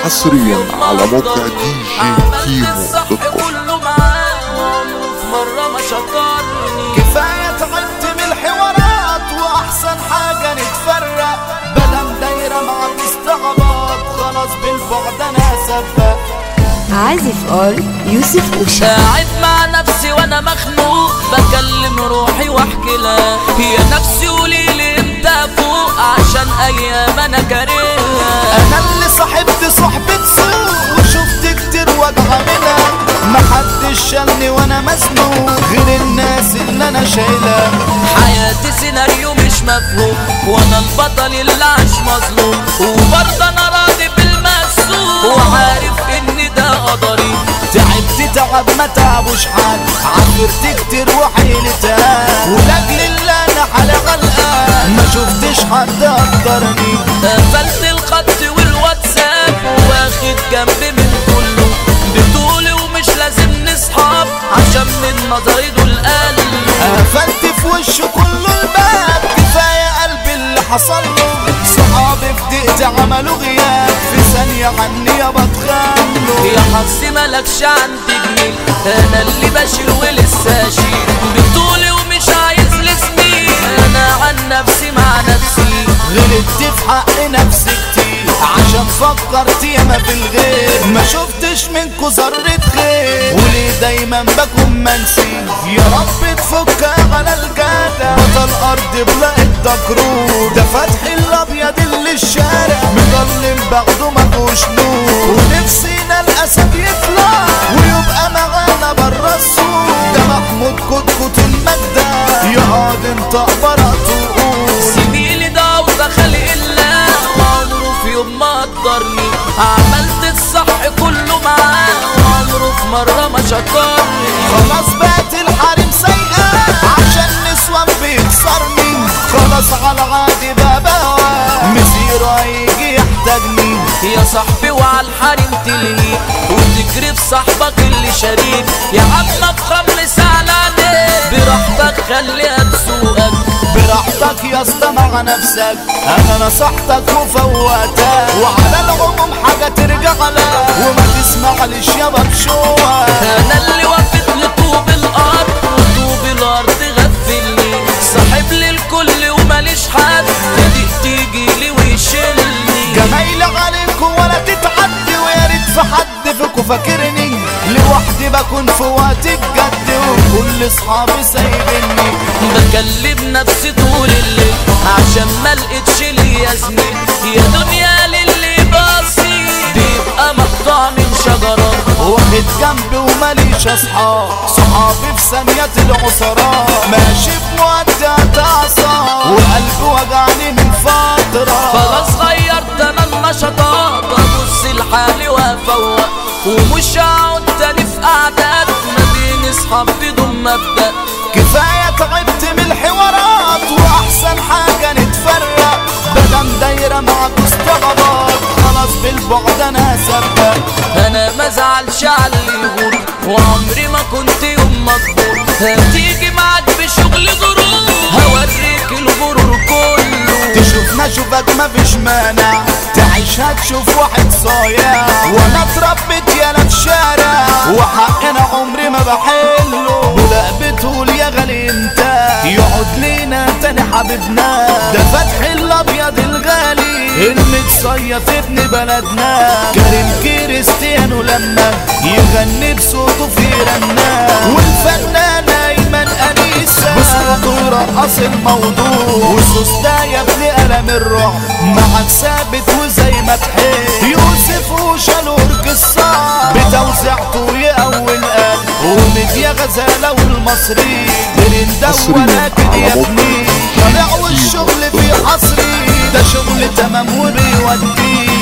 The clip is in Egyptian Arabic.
حصريا على موقع دي جي كيمو الصح دوت كوم كله معاه وعمره في مرة ما شكرني كفاية تعبت من الحوارات وأحسن حاجة نتفرق بلا دايرة مع استعباط خلاص بالبعد أنا سبق عازف اول يوسف أوشا قاعد مع نفسي وانا مخنوق بكلم روحي واحكي لها هي نفسي قوليلي امتى افوق عشان ايام انا كارهها أنا اللي صاحبت صحبة سوء وشفت كتير وجع منها محدش شالني وأنا مسنوق غير الناس اللي أنا شايلها حياتي سيناريو مش مفهوم وانا البطل اللي عاش مظلوم وبرضه انا راضي بالمقسوم وعارف ان ده قدري تعبت تعب ما تعبوش حد عفرت كتير وحيلتها ولاجل اللي انا على غلقان ما شفتش حد قدرني قفلت الخط والواتساب واخد جنب من كله بطولي ومش لازم نصحاب عشان من نظري دول قلب قفلت في وشه كله الباب كفايه قلبي اللي حصل له صحابي في دقيقة عملوا غياب في ثانية عني يا بتخانوا يا حظي ملكش عندي جميل انا اللي بشيل ولسه اشيل بطولي ومش عايز لسنين انا عن نفسي مع نفسي غلطت في حق نفسي كتير عشان فكرت ياما في الغير ما شفتش منكو ذرة خير وليه دايما بكون منسي يا رب تفك على الجدع بطل الارض بلاقي الدكرور ده فتح الابيض اللي الشارع مضلم بعده مفهوش نور ونفسينا الاسد يطلع ويبقى معانا برا السور ده محمود كتكوت المجدة يقعد انت براءته قول زميلي ده وده خلق الله وعمره في يوم ما قدرني عملت الصح كله معاه وعمره في مرة ما شكرني خلاص بقت الحريم سايقة عشان نسوان بيكسرني خلاص على عادي بابا مسيره هيجي يحتاجني يا صاحبي وعلى الحريم تلهي وتجري في صاحبك اللي شريك يا عم بخمر سعلاني براحتك خليها تسوقك براحتك يا اسطى مع نفسك انا نصحتك وفوتك وعلى العموم حاجة ترجع لها وما تسمعليش يا ببشوة انا اللي وقفت لطوب الارض وطوب الارض غفلني صاحب لي الكل وماليش حد تضيق تيجي لي ويشيلني جمايل عليكم ولا تتعدي ويا ريت في حد فيكم فاكرني لوحدي بكون في وقت الجد وكل اصحابي سايبني بكلم نفسي طول الليل عشان ما لقيتش ليا زميل يا دنيا للي باصي بيبقى مقطوع من شجرة واخد جنبي وماليش اصحاب صحابي في ثانية العصرة ماشي في مودة اعصاب وقلبي وجعني من فترة خلاص غيرت انا النشاطات ابص لحالي وافوق ومش هقعد تاني في قعدات ما بين اصحاب بدون مبدأ كفاية تعبت من الحوارات وأحسن حاجة نتفرق بدم دايرة معاك استغربات خلاص بالبعد أنا سبق انا ما زعلش على اللي يغور وعمري ما كنت يوم مجبور هتيجي معاك بشغل غرور هوريك الغرور كله تشوفنا شوفك مفيش مانع تعيش هتشوف واحد صايع وانا اتربيت يالا في شارع وحقنا عمري ما بحله ولا بتقول يا غالي انت يقعد لينا تاني حبيبنا ده فتح الابيض الغالي المتصيف ابن بلدنا كريم كريستيانو لما يغني بصوته في رنا والفنان ايمن انيسه بصوته يرقص الموضوع وسوس ده يا ابن قلم الرعب معك ثابت وزي ما تحب يوسف وشالورك الصعب بتوزيعته يقوي القلب ومد يا غزاله والمصري برنده حصرياً ولكن يا على ابني موقع طلع والشغل في حصري ده شغل تمام وبيودي